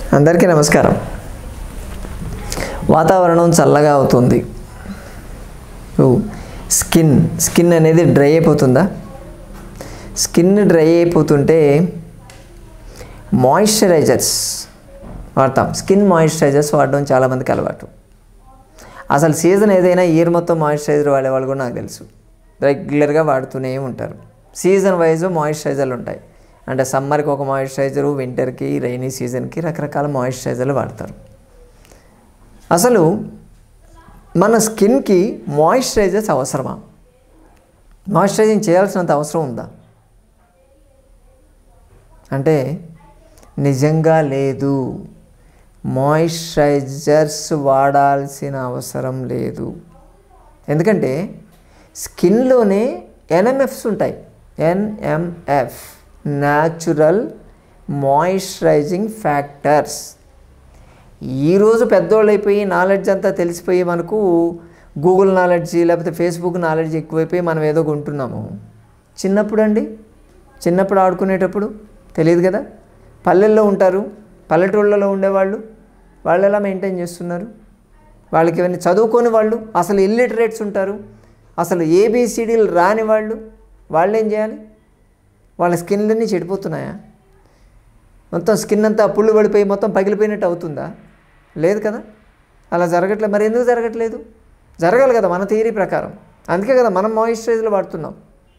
అందరికీ నమస్కారం వాతావరణం చల్లగా అవుతుంది ఓ, స్కిన్ స్కిన్ అనేది డ్రై అయిపోతుందా స్కిన్ డ్రై అయిపోతుంటే మాయిశ్చరైజర్స్ వాడతాం స్కిన్ మాయిశ్చరైజర్స్ వాడడం చాలామందికి అలవాటు అసలు సీజన్ ఏదైనా ఇయర్ మొత్తం మాయిశ్చరైజర్ వాడే వాళ్ళు కూడా నాకు తెలుసు రెగ్యులర్గా వాడుతూనే ఉంటారు సీజన్ వైజ్ మాయిశ్చరైజర్లు ఉంటాయి అంటే సమ్మర్కి ఒక మాయిశ్చరైజరు వింటర్కి రైనీ సీజన్కి రకరకాల మాయిశ్చరైజర్లు వాడతారు అసలు మన స్కిన్కి మాయిశ్చరైజర్స్ అవసరమా మాయిశ్చరైజింగ్ చేయాల్సినంత అవసరం ఉందా అంటే నిజంగా లేదు మాయిశ్చరైజర్స్ వాడాల్సిన అవసరం లేదు ఎందుకంటే స్కిన్లోనే ఎన్ఎంఎఫ్స్ ఉంటాయి ఎన్ఎంఎఫ్ న్యాచురల్ మాయిశ్చరైజింగ్ ఫ్యాక్టర్స్ ఈరోజు పెద్దోళ్ళు అయిపోయి నాలెడ్జ్ అంతా తెలిసిపోయి మనకు గూగుల్ నాలెడ్జ్ లేకపోతే ఫేస్బుక్ నాలెడ్జ్ ఎక్కువైపోయి మనం ఏదో కొంటున్నాము చిన్నప్పుడు అండి చిన్నప్పుడు ఆడుకునేటప్పుడు తెలియదు కదా పల్లెల్లో ఉంటారు పల్లెటూళ్ళలో ఉండేవాళ్ళు వాళ్ళు ఎలా మెయింటైన్ చేస్తున్నారు వాళ్ళకి ఇవన్నీ చదువుకోని వాళ్ళు అసలు ఇల్లిటరేట్స్ ఉంటారు అసలు ఏబిసిడీలు రాని వాళ్ళు వాళ్ళు ఏం చేయాలి వాళ్ళ స్కిన్లన్నీ చెడిపోతున్నాయా మొత్తం స్కిన్ అంతా పుళ్ళు పడిపోయి మొత్తం పగిలిపోయినట్టు అవుతుందా లేదు కదా అలా జరగట్లేదు మరి ఎందుకు జరగట్లేదు జరగాలి కదా మన థియరీ ప్రకారం అందుకే కదా మనం మాయిశ్చరైజర్లు వాడుతున్నాం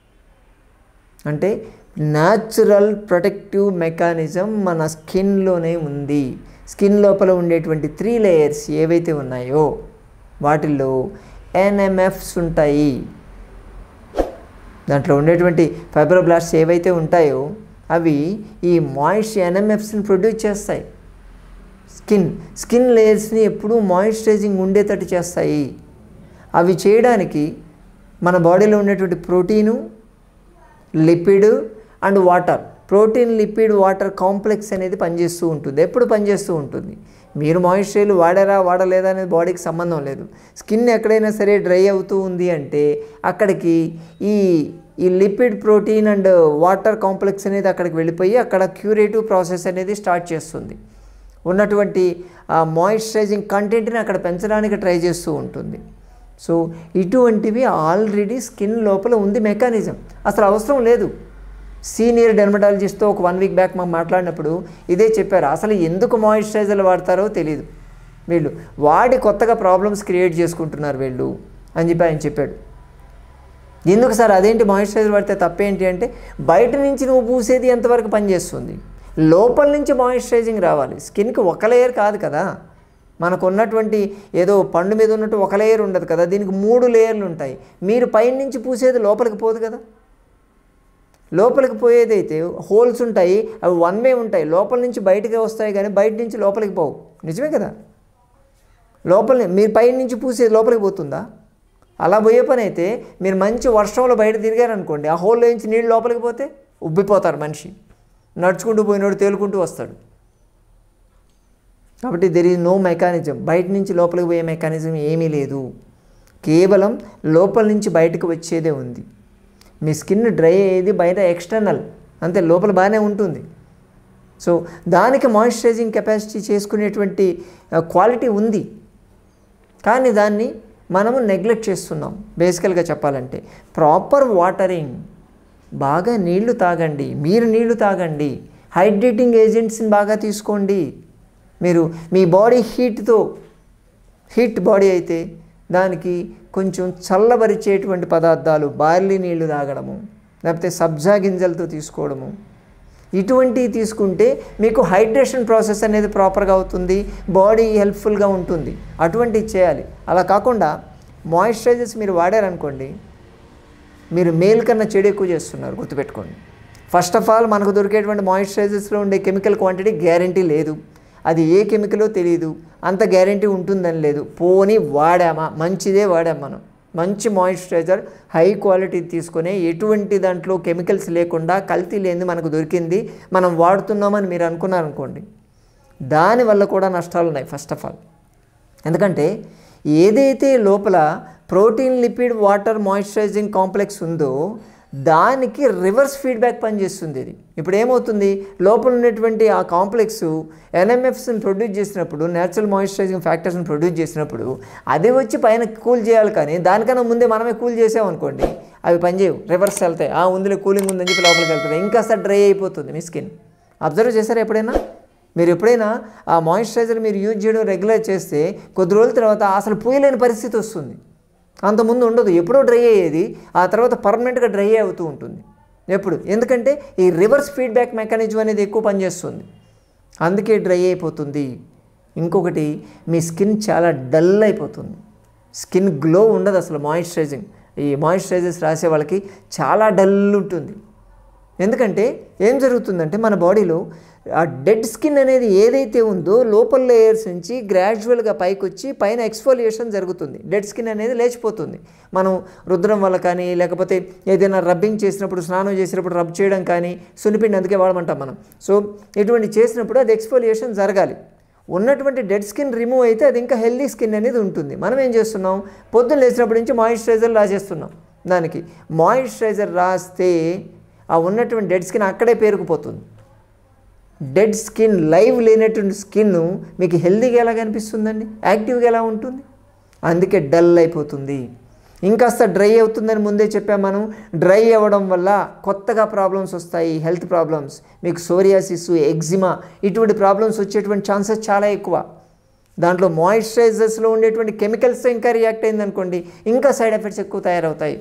అంటే న్యాచురల్ ప్రొటెక్టివ్ మెకానిజం మన స్కిన్లోనే ఉంది స్కిన్ లోపల ఉండేటువంటి త్రీ లేయర్స్ ఏవైతే ఉన్నాయో వాటిల్లో ఎన్ఎంఎఫ్స్ ఉంటాయి దాంట్లో ఉండేటువంటి ఫైబ్రోబ్లాస్ట్స్ ఏవైతే ఉంటాయో అవి ఈ మాయిశ్చ ఎన్ఎంఎఫ్స్ని ప్రొడ్యూస్ చేస్తాయి స్కిన్ స్కిన్ లేయర్స్ని ఎప్పుడూ మాయిశ్చరైజింగ్ ఉండేటట్టు చేస్తాయి అవి చేయడానికి మన బాడీలో ఉండేటువంటి protein lipid and water protein lipid water complex అనేది పనిచేస్తూ ఉంటుంది ఎప్పుడు పనిచేస్తూ ఉంటుంది మీరు మాయిశ్చరైజర్ వాడారా వాడలేదా అనేది బాడీకి సంబంధం లేదు స్కిన్ ఎక్కడైనా సరే డ్రై అవుతూ ఉంది అంటే అక్కడికి ఈ ఈ lipid protein and water complex అనేది అక్కడికి వెళ్ళిపోయి అక్కడ క్యూరేటివ్ ప్రాసెస్ అనేది స్టార్ట్ చేస్తుంది ఉన్నటువంటి ఆ మాయిశ్చరైజింగ్ కంటెంట్ని అక్కడ పెంచడానికి ట్రై చేస్తూ ఉంటుంది సో ఇటువంటివి ఆల్రెడీ స్కిన్ లోపల ఉంది మెకానిజం అసలు అవసరం లేదు సీనియర్ డెర్మటాలజిస్ట్తో ఒక వన్ వీక్ బ్యాక్ మాకు మాట్లాడినప్పుడు ఇదే చెప్పారు అసలు ఎందుకు మాయిశ్చరైజర్లు వాడతారో తెలియదు వీళ్ళు వాడి కొత్తగా ప్రాబ్లమ్స్ క్రియేట్ చేసుకుంటున్నారు వీళ్ళు అని చెప్పి ఆయన చెప్పాడు ఎందుకు సార్ అదేంటి మాయిశ్చరైజర్ పడితే తప్పేంటి అంటే బయట నుంచి నువ్వు పూసేది ఎంతవరకు పనిచేస్తుంది లోపల నుంచి మాయిశ్చరైజింగ్ రావాలి స్కిన్కి ఒక లేయర్ కాదు కదా మనకు ఉన్నటువంటి ఏదో పండు మీద ఉన్నట్టు ఒక లేయర్ ఉండదు కదా దీనికి మూడు లేయర్లు ఉంటాయి మీరు పైన నుంచి పూసేది లోపలికి పోదు కదా లోపలికి పోయేదైతే హోల్స్ ఉంటాయి అవి వన్ వే ఉంటాయి లోపల నుంచి బయటకే వస్తాయి కానీ బయట నుంచి లోపలికి పోవు నిజమే కదా లోపల మీరు పైన నుంచి పూసేది లోపలికి పోతుందా అలా పోయే పని అయితే మీరు మంచి వర్షంలో బయట తిరిగారనుకోండి ఆ హోల్లో నుంచి నీళ్ళు లోపలికి పోతే ఉబ్బిపోతారు మనిషి నడుచుకుంటూ పోయినోడు తేలుకుంటూ వస్తాడు కాబట్టి దెర్ ఈజ్ నో మెకానిజం బయట నుంచి లోపలికి పోయే మెకానిజం ఏమీ లేదు కేవలం లోపల నుంచి బయటకు వచ్చేదే ఉంది మీ స్కిన్ డ్రై అయ్యేది బయట ఎక్స్టర్నల్ అంతే లోపల బాగానే ఉంటుంది సో దానికి మాయిశ్చరైజింగ్ కెపాసిటీ చేసుకునేటువంటి క్వాలిటీ ఉంది కానీ దాన్ని మనము నెగ్లెక్ట్ చేస్తున్నాం బేసికల్గా చెప్పాలంటే ప్రాపర్ వాటరింగ్ బాగా నీళ్లు తాగండి మీరు నీళ్లు తాగండి హైడ్రేటింగ్ ఏజెంట్స్ని బాగా తీసుకోండి మీరు మీ బాడీ హీట్తో హీట్ బాడీ అయితే దానికి కొంచెం చల్లబరిచేటువంటి పదార్థాలు బార్లీ నీళ్లు తాగడము లేకపోతే సబ్జా గింజలతో తీసుకోవడము ఇటువంటివి తీసుకుంటే మీకు హైడ్రేషన్ ప్రాసెస్ అనేది ప్రాపర్గా అవుతుంది బాడీ హెల్ప్ఫుల్గా ఉంటుంది అటువంటివి చేయాలి అలా కాకుండా మాయిశ్చరైజర్స్ మీరు వాడారనుకోండి మీరు మేల్ కన్నా చెడు ఎక్కువ చేస్తున్నారు గుర్తుపెట్టుకోండి ఫస్ట్ ఆఫ్ ఆల్ మనకు దొరికేటువంటి మాయిశ్చరైజర్స్లో ఉండే కెమికల్ క్వాంటిటీ గ్యారంటీ లేదు అది ఏ కెమికలో తెలియదు అంత గ్యారంటీ ఉంటుందని లేదు పోని వాడామా మంచిదే వాడాం మనం మంచి మాయిశ్చరైజర్ హై క్వాలిటీ తీసుకొని ఎటువంటి దాంట్లో కెమికల్స్ లేకుండా కల్తీ లేనిది మనకు దొరికింది మనం వాడుతున్నామని మీరు అనుకున్నారనుకోండి దానివల్ల కూడా నష్టాలు ఉన్నాయి ఫస్ట్ ఆఫ్ ఆల్ ఎందుకంటే ఏదైతే లోపల protein lipid water moisturising complex ఉందో దానికి రివర్స్ ఫీడ్బ్యాక్ పనిచేస్తుంది ఇది ఇప్పుడు ఏమవుతుంది లోపల ఉన్నటువంటి ఆ కాంప్లెక్స్ ఎన్ఎంఎఫ్స్ని ప్రొడ్యూస్ చేసినప్పుడు నేచురల్ మాయిశ్చరైజింగ్ ఫ్యాక్టర్స్ని ప్రొడ్యూస్ చేసినప్పుడు అది వచ్చి పైన కూల్ చేయాలి కానీ దానికన్నా ముందే మనమే కూల్ చేసామనుకోండి అవి పనిచేయవు రివర్స్ వెళ్తాయి ఆ ఉందిలే కూలింగ్ ఉందని చెప్పి లోపలికి వెళ్తుంది ఇంకాస్త డ్రై అయిపోతుంది మీ స్కిన్ అబ్జర్వ్ చేశారా ఎప్పుడైనా మీరు ఎప్పుడైనా ఆ మాయిశ్చరైజర్ మీరు యూజ్ చేయడం రెగ్యులర్ చేస్తే కొద్ది రోజుల తర్వాత అసలు పూయలేని పరిస్థితి వస్తుంది అంతకుముందు ఉండదు ఎప్పుడో డ్రై అయ్యేది ఆ తర్వాత పర్మనెంట్గా డ్రై అవుతూ ఉంటుంది ఎప్పుడు ఎందుకంటే ఈ రివర్స్ ఫీడ్బ్యాక్ మెకానిజం అనేది ఎక్కువ పనిచేస్తుంది అందుకే డ్రై అయిపోతుంది ఇంకొకటి మీ స్కిన్ చాలా డల్ అయిపోతుంది స్కిన్ గ్లో ఉండదు అసలు మాయిశ్చరైజింగ్ ఈ మాయిశ్చరైజర్స్ రాసే వాళ్ళకి చాలా డల్ ఉంటుంది ఎందుకంటే ఏం జరుగుతుందంటే మన బాడీలో ఆ డెడ్ స్కిన్ అనేది ఏదైతే ఉందో లోపల లేయర్స్ నుంచి గ్రాడ్యువల్గా పైకి వచ్చి పైన ఎక్స్ఫోలియేషన్ జరుగుతుంది డెడ్ స్కిన్ అనేది లేచిపోతుంది మనం రుద్రం వల్ల కానీ లేకపోతే ఏదైనా రబ్బింగ్ చేసినప్పుడు స్నానం చేసినప్పుడు రబ్ చేయడం కానీ సునిపిండి అందుకే వాడమంటాం మనం సో ఇటువంటి చేసినప్పుడు అది ఎక్స్ఫోలియేషన్ జరగాలి ఉన్నటువంటి డెడ్ స్కిన్ రిమూవ్ అయితే అది ఇంకా హెల్దీ స్కిన్ అనేది ఉంటుంది మనం ఏం చేస్తున్నాం పొద్దున్న లేచినప్పటి నుంచి మాయిశ్చరైజర్ రాసేస్తున్నాం దానికి మాయిశ్చరైజర్ రాస్తే ఆ ఉన్నటువంటి డెడ్ స్కిన్ అక్కడే పేరుకుపోతుంది డెడ్ స్కిన్ లైవ్ లేనటువంటి స్కిన్ మీకు హెల్దీగా ఎలా కనిపిస్తుందండి యాక్టివ్గా ఎలా ఉంటుంది అందుకే డల్ అయిపోతుంది ఇంకాస్త డ్రై అవుతుందని ముందే చెప్పాం మనం డ్రై అవ్వడం వల్ల కొత్తగా ప్రాబ్లమ్స్ వస్తాయి హెల్త్ ప్రాబ్లమ్స్ మీకు సోరియాసిస్ ఎగ్జిమా ఇటువంటి ప్రాబ్లమ్స్ వచ్చేటువంటి ఛాన్సెస్ చాలా ఎక్కువ దాంట్లో మాయిశ్చరైజర్స్లో ఉండేటువంటి కెమికల్స్ ఇంకా రియాక్ట్ అయిందనుకోండి ఇంకా సైడ్ ఎఫెక్ట్స్ ఎక్కువ తయారవుతాయి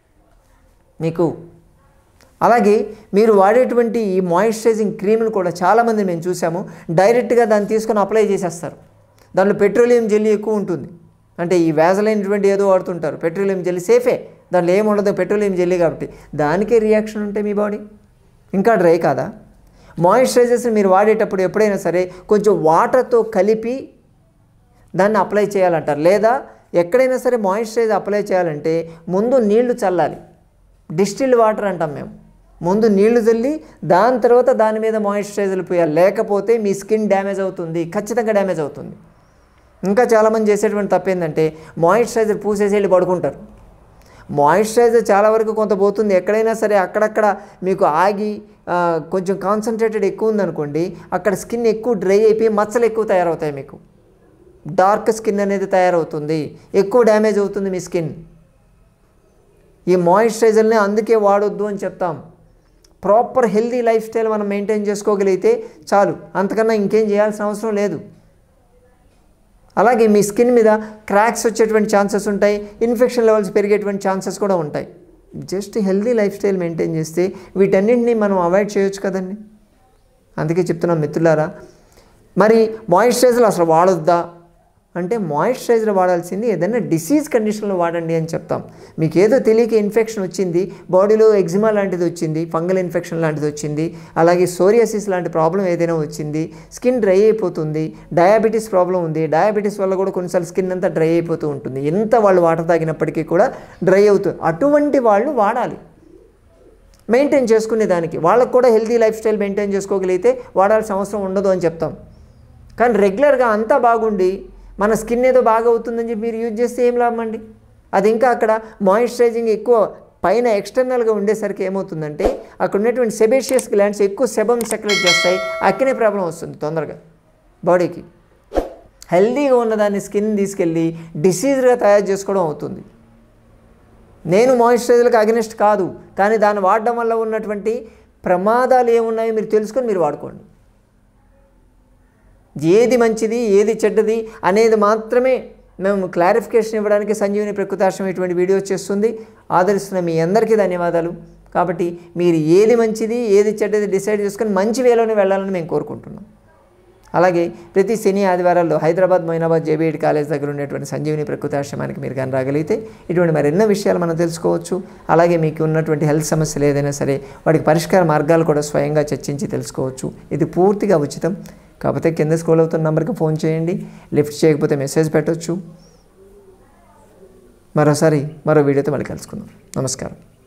మీకు అలాగే మీరు వాడేటువంటి ఈ మాయిశ్చరైజింగ్ క్రీమ్ను కూడా చాలామంది మేము చూసాము డైరెక్ట్గా దాన్ని తీసుకొని అప్లై చేసేస్తారు దాంట్లో పెట్రోలియం జెల్లీ ఎక్కువ ఉంటుంది అంటే ఈ వేజలైనటువంటి ఏదో వాడుతుంటారు పెట్రోలియం జెల్లీ సేఫే దాంట్లో ఏమి ఉండదు పెట్రోలియం జెల్లీ కాబట్టి దానికే రియాక్షన్ ఉంటే మీ బాడీ ఇంకా డ్రై కాదా మాయిశ్చరైజర్స్ మీరు వాడేటప్పుడు ఎప్పుడైనా సరే కొంచెం వాటర్తో కలిపి దాన్ని అప్లై చేయాలంటారు లేదా ఎక్కడైనా సరే మాయిశ్చరైజర్ అప్లై చేయాలంటే ముందు నీళ్లు చల్లాలి డిస్టిల్డ్ వాటర్ అంటాం మేము ముందు నీళ్లు చల్లి దాని తర్వాత దాని మీద మాయిశ్చరైజర్లు పోయాలి లేకపోతే మీ స్కిన్ డ్యామేజ్ అవుతుంది ఖచ్చితంగా డ్యామేజ్ అవుతుంది ఇంకా చాలామంది చేసేటువంటి తప్పు ఏంటంటే మాయిశ్చరైజర్ పూసేసి వెళ్ళి పడుకుంటారు మాయిశ్చరైజర్ చాలా వరకు కొంత పోతుంది ఎక్కడైనా సరే అక్కడక్కడ మీకు ఆగి ఆ, కొంచెం కాన్సన్ట్రేటెడ్ ఎక్కువ ఉందనుకోండి అక్కడ స్కిన్ ఎక్కువ డ్రై అయిపోయి మచ్చలు ఎక్కువ తయారవుతాయి మీకు డార్క్ స్కిన్ అనేది తయారవుతుంది ఎక్కువ డ్యామేజ్ అవుతుంది మీ స్కిన్ ఈ మాయిశ్చరైజర్ని అందుకే వాడొద్దు అని చెప్తాం ప్రాపర్ హెల్దీ లైఫ్ స్టైల్ మనం మెయింటైన్ చేసుకోగలిగితే చాలు అంతకన్నా ఇంకేం చేయాల్సిన అవసరం లేదు అలాగే మీ స్కిన్ మీద క్రాక్స్ వచ్చేటువంటి ఛాన్సెస్ ఉంటాయి ఇన్ఫెక్షన్ లెవెల్స్ పెరిగేటువంటి ఛాన్సెస్ కూడా ఉంటాయి just healthy lifestyle maintain చేస్తే వీటన్నింటినీ మనం అవాయిడ్ చేయొచ్చు కదండి అందుకే చెప్తున్నాం మిత్రులారా మరి మాయిశ్చరైజర్ అసలు వాడొద్దా అంటే మాయిశ్చరైజర్ వాడాల్సింది ఏదైనా డిసీజ్ కండిషన్లో వాడండి అని చెప్తాం మీకు ఏదో తెలియక ఇన్ఫెక్షన్ వచ్చింది బాడీలో ఎగ్జిమా లాంటిది వచ్చింది ఫంగల్ ఇన్ఫెక్షన్ లాంటిది వచ్చింది అలాగే సోరియాసిస్ లాంటి ప్రాబ్లం ఏదైనా వచ్చింది స్కిన్ డ్రై అయిపోతుంది డయాబెటీస్ ప్రాబ్లం ఉంది డయాబెటీస్ వల్ల కూడా కొన్నిసార్లు స్కిన్ అంతా డ్రై అయిపోతూ ఉంటుంది ఎంత వాళ్ళు వాటర్ తాగినప్పటికీ కూడా డ్రై అవుతుంది అటువంటి వాళ్ళు వాడాలి మెయింటైన్ చేసుకునే దానికి వాళ్ళకు కూడా హెల్తీ లైఫ్ స్టైల్ మెయింటైన్ చేసుకోగలిగితే వాడాల్సిన అవసరం ఉండదు అని చెప్తాం కానీ రెగ్యులర్గా అంతా బాగుండి మన స్కిన్ ఏదో బాగా అవుతుందని చెప్పి మీరు యూజ్ చేస్తే ఏం లాభం అండి అది ఇంకా అక్కడ మాయిశ్చరైజింగ్ ఎక్కువ పైన ఎక్స్టర్నల్గా ఉండేసరికి ఏమవుతుందంటే అక్కడ ఉన్నటువంటి సెబేషియస్ గ్లాండ్స్ ఎక్కువ సెబమ్ సెక్రెట్ చేస్తాయి అక్కనే ప్రాబ్లం వస్తుంది తొందరగా బాడీకి హెల్దీగా ఉన్నదాన్ని స్కిన్ తీసుకెళ్ళి డిసీజ్గా తయారు చేసుకోవడం అవుతుంది నేను మాయిశ్చరైజర్లకు అగెనిస్ట్ కాదు కానీ దాన్ని వాడడం వల్ల ఉన్నటువంటి ప్రమాదాలు ఏమున్నాయో మీరు తెలుసుకొని మీరు వాడుకోండి ఏది మంచిది ఏది చెడ్డది అనేది మాత్రమే మేము క్లారిఫికేషన్ ఇవ్వడానికి సంజీవిని ప్రకృతాశ్రమం ఇటువంటి వీడియోస్ చేస్తుంది ఆదరిస్తున్న మీ అందరికీ ధన్యవాదాలు కాబట్టి మీరు ఏది మంచిది ఏది చెడ్డది డిసైడ్ చేసుకొని మంచి వేలోనే వెళ్ళాలని మేము కోరుకుంటున్నాం అలాగే ప్రతి శని ఆదివారాల్లో హైదరాబాద్ మొయినాబాద్ జేబీఎడ్ కాలేజ్ దగ్గర ఉండేటువంటి సంజీవిని ప్రకృతి ఆశ్రమానికి మీరు కానీ రాగలిగితే ఇటువంటి మరెన్నో విషయాలు మనం తెలుసుకోవచ్చు అలాగే మీకు ఉన్నటువంటి హెల్త్ సమస్యలు ఏదైనా సరే వాటికి పరిష్కార మార్గాలు కూడా స్వయంగా చర్చించి తెలుసుకోవచ్చు ఇది పూర్తిగా ఉచితం కాకపోతే కింద స్క్రోల్ అవుతున్న నెంబర్కి ఫోన్ చేయండి లిఫ్ట్ చేయకపోతే మెసేజ్ పెట్టొచ్చు మరోసారి మరో వీడియోతో మళ్ళీ కలుసుకుందాం నమస్కారం